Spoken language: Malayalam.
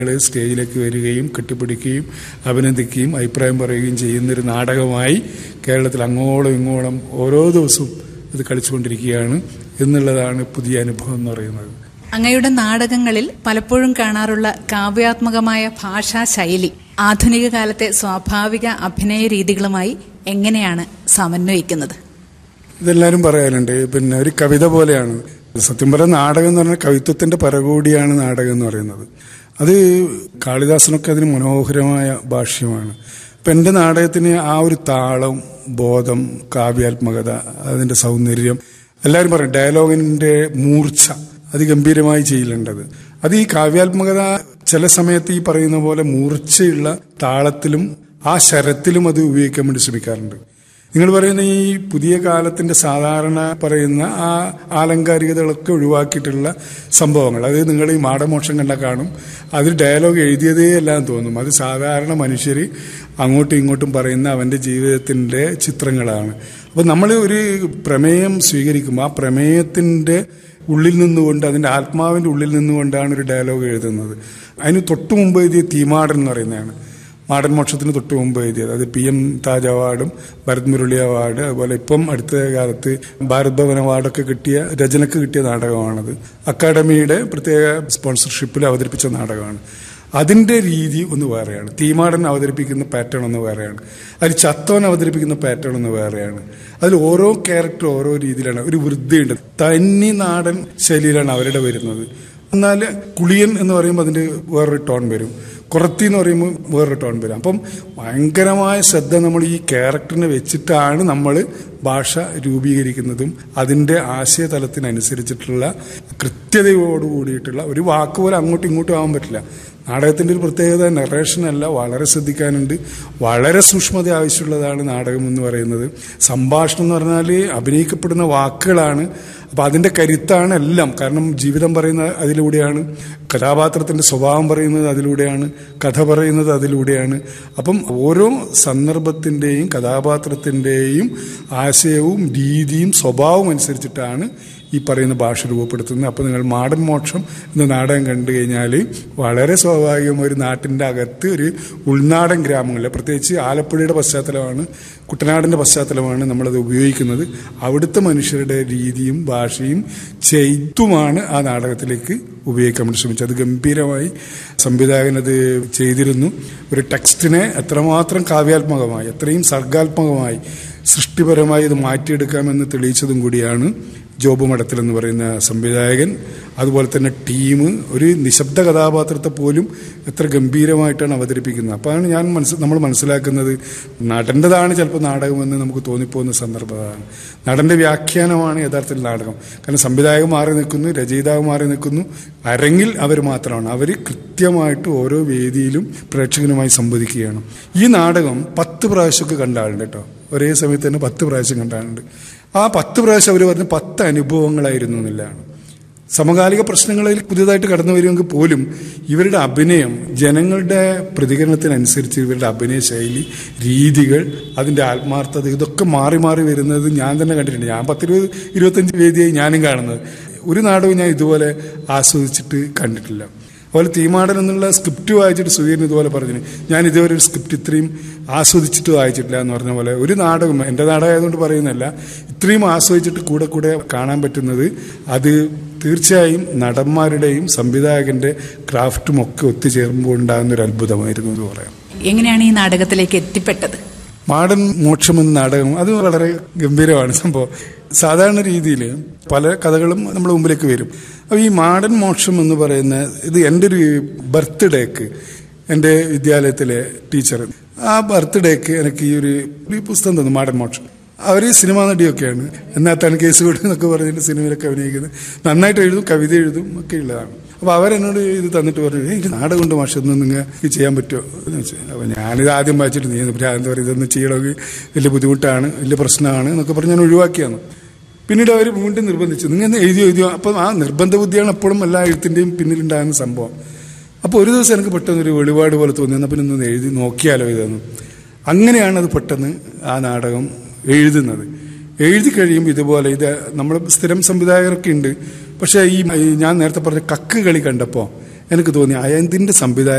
സ്റ്റേജിലേക്ക് വരികയും കെട്ടിപ്പിടിക്കുകയും അഭിനന്ദിക്കുകയും അഭിപ്രായം പറയുകയും ചെയ്യുന്നൊരു നാടകമായി കേരളത്തിൽ അങ്ങോളം ഇങ്ങോളം ഓരോ ദിവസവും ഇത് കളിച്ചുകൊണ്ടിരിക്കുകയാണ് എന്നുള്ളതാണ് പുതിയ അനുഭവം എന്ന് പറയുന്നത് അങ്ങയുടെ നാടകങ്ങളിൽ പലപ്പോഴും കാണാറുള്ള കാവ്യാത്മകമായ ഭാഷാ ശൈലി ആധുനിക കാലത്തെ സ്വാഭാവിക അഭിനയ രീതികളുമായി എങ്ങനെയാണ് സമന്വയിക്കുന്നത് ഇതെല്ലാവരും പറയാറുണ്ട് പിന്നെ ഒരു കവിത പോലെയാണ് സത്യം പറഞ്ഞ നാടകം എന്ന് പറഞ്ഞാൽ കവിത്വത്തിന്റെ പരകോടിയാണ് നാടകം എന്ന് പറയുന്നത് അത് കാളിദാസനൊക്കെ അതിന് മനോഹരമായ ഭാഷ്യമാണ് ഇപ്പം എൻ്റെ നാടകത്തിന് ആ ഒരു താളം ബോധം കാവ്യാത്മകത അതിൻ്റെ സൗന്ദര്യം എല്ലാവരും പറയും ഡയലോഗിൻ്റെ മൂർച്ച അതിഗംഭീരമായി ചെയ്യലേണ്ടത് അത് ഈ കാവ്യാത്മകത ചില സമയത്ത് ഈ പറയുന്ന പോലെ മൂർച്ചയുള്ള താളത്തിലും ആ ശരത്തിലും അത് ഉപയോഗിക്കാൻ വേണ്ടി ശ്രമിക്കാറുണ്ട് നിങ്ങൾ പറയുന്ന ഈ പുതിയ കാലത്തിന്റെ സാധാരണ പറയുന്ന ആ ആലങ്കാരികതകളൊക്കെ ഒഴിവാക്കിയിട്ടുള്ള സംഭവങ്ങൾ അത് നിങ്ങൾ ഈ മാടമോക്ഷം കണ്ട കാണും അതിൽ ഡയലോഗ് എഴുതിയതേ എല്ലാം തോന്നും അത് സാധാരണ മനുഷ്യർ അങ്ങോട്ടും ഇങ്ങോട്ടും പറയുന്ന അവന്റെ ജീവിതത്തിന്റെ ചിത്രങ്ങളാണ് അപ്പൊ നമ്മൾ ഒരു പ്രമേയം സ്വീകരിക്കുമ്പോൾ ആ പ്രമേയത്തിന്റെ ഉള്ളിൽ നിന്നുകൊണ്ട് അതിന്റെ ആത്മാവിന്റെ ഉള്ളിൽ നിന്നുകൊണ്ടാണ് ഒരു ഡയലോഗ് എഴുതുന്നത് അതിന് തൊട്ടു മുമ്പ് എഴുതിയ തീമാടൻ എന്ന് പറയുന്നതാണ് മാടൻ മോക്ഷത്തിന് തൊട്ട് മുമ്പ് എഴുതിയത് അത് പി എം താജ് അവാർഡും ഭരത് മുരളി അവാർഡ് അതുപോലെ ഇപ്പം അടുത്ത കാലത്ത് ഭാരത് ഭവൻ അവാർഡൊക്കെ കിട്ടിയ രചനക്ക് കിട്ടിയ നാടകമാണത് അക്കാഡമിയുടെ പ്രത്യേക സ്പോൺസർഷിപ്പിൽ അവതരിപ്പിച്ച നാടകമാണ് അതിന്റെ രീതി ഒന്ന് വേറെയാണ് തീമാടൻ അവതരിപ്പിക്കുന്ന പാറ്റേൺ ഒന്ന് വേറെയാണ് അതിൽ ചത്തോൻ അവതരിപ്പിക്കുന്ന പാറ്റേൺ ഒന്ന് വേറെയാണ് അതിൽ ഓരോ ക്യാരക്ടർ ഓരോ രീതിയിലാണ് ഒരു വൃദ്ധിയുണ്ട് തന്നി നാടൻ ശൈലിയിലാണ് അവരുടെ വരുന്നത് എന്നാൽ കുളിയൻ എന്ന് പറയുമ്പോൾ അതിന്റെ വേറൊരു ടോൺ വരും കുറത്തി എന്ന് പറയുമ്പോൾ വേറൊരു ടോൺ വരും അപ്പം ഭയങ്കരമായ ശ്രദ്ധ നമ്മൾ ഈ ക്യാരക്ടറിനെ വെച്ചിട്ടാണ് നമ്മൾ ഭാഷ രൂപീകരിക്കുന്നതും അതിന്റെ ആശയതലത്തിനനുസരിച്ചിട്ടുള്ള കൃത്യതയോട് കൂടിയിട്ടുള്ള ഒരു വാക്ക് പോലെ അങ്ങോട്ടും ഇങ്ങോട്ടും ആവാൻ പറ്റില്ല നാടകത്തിന്റെ ഒരു പ്രത്യേകത നറേഷൻ അല്ല വളരെ ശ്രദ്ധിക്കാനുണ്ട് വളരെ സൂക്ഷ്മത ആവശ്യമുള്ളതാണ് നാടകം എന്ന് പറയുന്നത് സംഭാഷണം എന്ന് പറഞ്ഞാൽ അഭിനയിക്കപ്പെടുന്ന വാക്കുകളാണ് അപ്പൊ അതിന്റെ കരുത്താണ് എല്ലാം കാരണം ജീവിതം പറയുന്നത് അതിലൂടെയാണ് കഥാപാത്രത്തിന്റെ സ്വഭാവം പറയുന്നത് അതിലൂടെയാണ് കഥ പറയുന്നത് അതിലൂടെയാണ് അപ്പം ഓരോ സന്ദർഭത്തിന്റെയും കഥാപാത്രത്തിന്റെയും ആശയവും രീതിയും സ്വഭാവവും അനുസരിച്ചിട്ടാണ് ഈ പറയുന്ന ഭാഷ രൂപപ്പെടുത്തുന്നത് അപ്പോൾ നിങ്ങൾ മാടൻ മോക്ഷം എന്ന നാടകം കണ്ടു കഴിഞ്ഞാൽ വളരെ സ്വാഭാവികം ഒരു നാട്ടിൻ്റെ അകത്ത് ഒരു ഉൾനാടൻ ഗ്രാമങ്ങളിൽ പ്രത്യേകിച്ച് ആലപ്പുഴയുടെ പശ്ചാത്തലമാണ് കുട്ടനാടിൻ്റെ പശ്ചാത്തലമാണ് നമ്മളത് ഉപയോഗിക്കുന്നത് അവിടുത്തെ മനുഷ്യരുടെ രീതിയും ഭാഷയും ചെയ്തുമാണ് ആ നാടകത്തിലേക്ക് ഉപയോഗിക്കാൻ വേണ്ടി ശ്രമിച്ചത് അത് ഗംഭീരമായി സംവിധായകൻ അത് ചെയ്തിരുന്നു ഒരു ടെക്സ്റ്റിനെ എത്രമാത്രം കാവ്യാത്മകമായി എത്രയും സർഗാത്മകമായി സൃഷ്ടിപരമായി ഇത് മാറ്റിയെടുക്കാമെന്ന് തെളിയിച്ചതും കൂടിയാണ് ജോബ് മഠത്തിൽ എന്ന് പറയുന്ന സംവിധായകൻ അതുപോലെ തന്നെ ടീം ഒരു നിശബ്ദ കഥാപാത്രത്തെ പോലും എത്ര ഗംഭീരമായിട്ടാണ് അവതരിപ്പിക്കുന്നത് അപ്പോഴാണ് ഞാൻ മനസ്സ് നമ്മൾ മനസ്സിലാക്കുന്നത് നടൻ്റെതാണ് ചിലപ്പോൾ നാടകമെന്ന് നമുക്ക് തോന്നിപ്പോകുന്ന സന്ദർഭമാണ് നടന്റെ വ്യാഖ്യാനമാണ് യഥാർത്ഥത്തിൽ നാടകം കാരണം സംവിധായകൻ മാറി നിൽക്കുന്നു രചയിതാവ് മാറി നിൽക്കുന്നു അരങ്ങിൽ അവർ മാത്രമാണ് അവർ കൃത്യമായിട്ട് ഓരോ വേദിയിലും പ്രേക്ഷകനുമായി സംവദിക്കുകയാണ് ഈ നാടകം പത്ത് പ്രാവശ്യമൊക്കെ കണ്ട ആളുണ്ട് കേട്ടോ ഒരേ സമയത്ത് തന്നെ പത്ത് പ്രാവശ്യം കണ്ട ആളുണ്ട് ആ പത്ത് പ്രാവശ്യം അവർ പറഞ്ഞ പത്ത് അനുഭവങ്ങളായിരുന്നു എന്നുള്ളതാണ് സമകാലിക പ്രശ്നങ്ങളിൽ പുതിയതായിട്ട് കടന്നു വരുമെങ്കിൽ പോലും ഇവരുടെ അഭിനയം ജനങ്ങളുടെ പ്രതികരണത്തിനനുസരിച്ച് ഇവരുടെ അഭിനയ ശൈലി രീതികൾ അതിന്റെ ആത്മാർത്ഥത ഇതൊക്കെ മാറി മാറി വരുന്നത് ഞാൻ തന്നെ കണ്ടിട്ടുണ്ട് ഞാൻ പത്തിരുപത് ഇരുപത്തഞ്ച് വേദിയായി ഞാനും കാണുന്നത് ഒരു നാടകവും ഞാൻ ഇതുപോലെ ആസ്വദിച്ചിട്ട് കണ്ടിട്ടില്ല അതുപോലെ തീമാടൻ എന്നുള്ള സ്ക്രിപ്റ്റ് വായിച്ചിട്ട് സുധീരൻ ഇതുപോലെ പറഞ്ഞു ഞാൻ ഇതുവരെ ഒരു സ്ക്രിപ്റ്റ് ഇത്രയും ആസ്വദിച്ചിട്ട് വായിച്ചിട്ടില്ല എന്ന് പറഞ്ഞ പോലെ ഒരു നാടകം എൻ്റെ നാടകമായതുകൊണ്ട് പറയുന്നല്ല ഇത്രയും ആസ്വദിച്ചിട്ട് കൂടെ കൂടെ കാണാൻ പറ്റുന്നത് അത് തീർച്ചയായും നടന്മാരുടെയും സംവിധായകന്റെ ക്രാഫ്റ്റും ഒക്കെ ഒത്തുചേർമ്പോൾ ഉണ്ടാകുന്ന ഒരു അത്ഭുതമായിരുന്നു എന്ന് പറയാം എങ്ങനെയാണ് ഈ നാടകത്തിലേക്ക് എത്തിപ്പെട്ടത് മാടൻ മോക്ഷം എന്ന നാടകം അത് വളരെ ഗംഭീരമാണ് സംഭവം സാധാരണ രീതിയിൽ പല കഥകളും നമ്മുടെ മുമ്പിലേക്ക് വരും അപ്പോൾ ഈ മാടൻ മോക്ഷം എന്ന് പറയുന്ന ഇത് എൻ്റെ ഒരു ബർത്ത്ഡേക്ക് എൻ്റെ വിദ്യാലയത്തിലെ ടീച്ചർ ആ ബർത്ത്ഡേക്ക് എനിക്ക് ഈ ഒരു ഒരു പുസ്തകം തന്നു മാടൻ മോക്ഷം അവർ സിനിമാ നടിയൊക്കെയാണ് എന്നാൽ കേസ് കൊടു എന്നൊക്കെ പറഞ്ഞിട്ട് സിനിമയിലൊക്കെ അഭിനയിക്കുന്നത് നന്നായിട്ട് എഴുതും കവിത എഴുതും ഒക്കെ ഉള്ളതാണ് അപ്പോൾ അവരെന്നോട് ഇത് തന്നിട്ട് പറഞ്ഞു എനിക്ക് നാടകം കൊണ്ട് മാഷ ഒന്നും നിങ്ങൾക്ക് ചെയ്യാൻ പറ്റുമോ എന്ന് വെച്ചാൽ അപ്പോൾ ഞാനിത് ആദ്യം വായിച്ചിട്ട് നീ എന്താ പറയുക ഇതൊന്നും ചെയ്യണമെങ്കിൽ വലിയ ബുദ്ധിമുട്ടാണ് വലിയ പ്രശ്നമാണ് എന്നൊക്കെ പറഞ്ഞ് ഞാൻ ഒഴിവാക്കിയാണ് പിന്നീട് അവർ വീണ്ടും നിർബന്ധിച്ചു നിങ്ങൾ എഴുതിയോ എഴുതിയോ അപ്പം ആ നിർബന്ധ ബുദ്ധിയാണ് എപ്പോഴും എല്ലാ എഴുത്തിൻ്റെയും പിന്നിലുണ്ടാകുന്ന സംഭവം അപ്പോൾ ഒരു ദിവസം എനിക്ക് പെട്ടെന്ന് ഒരു വെളിപാട് പോലെ തോന്നി എന്നാൽ പിന്നെ ഒന്ന് എഴുതി നോക്കിയാലോ ഇതെന്ന് അങ്ങനെയാണ് അത് പെട്ടെന്ന് ആ നാടകം എഴുതുന്നത് എഴുതി കഴിയുമ്പോൾ ഇതുപോലെ ഇത് നമ്മൾ സ്ഥിരം സംവിധായകരൊക്കെ ഉണ്ട് പക്ഷേ ഈ ഈ ഞാൻ നേരത്തെ പറഞ്ഞ കക്ക് കളി കണ്ടപ്പോൾ എനിക്ക് തോന്നി അയന്തിന്റെ സംവിധായകൻ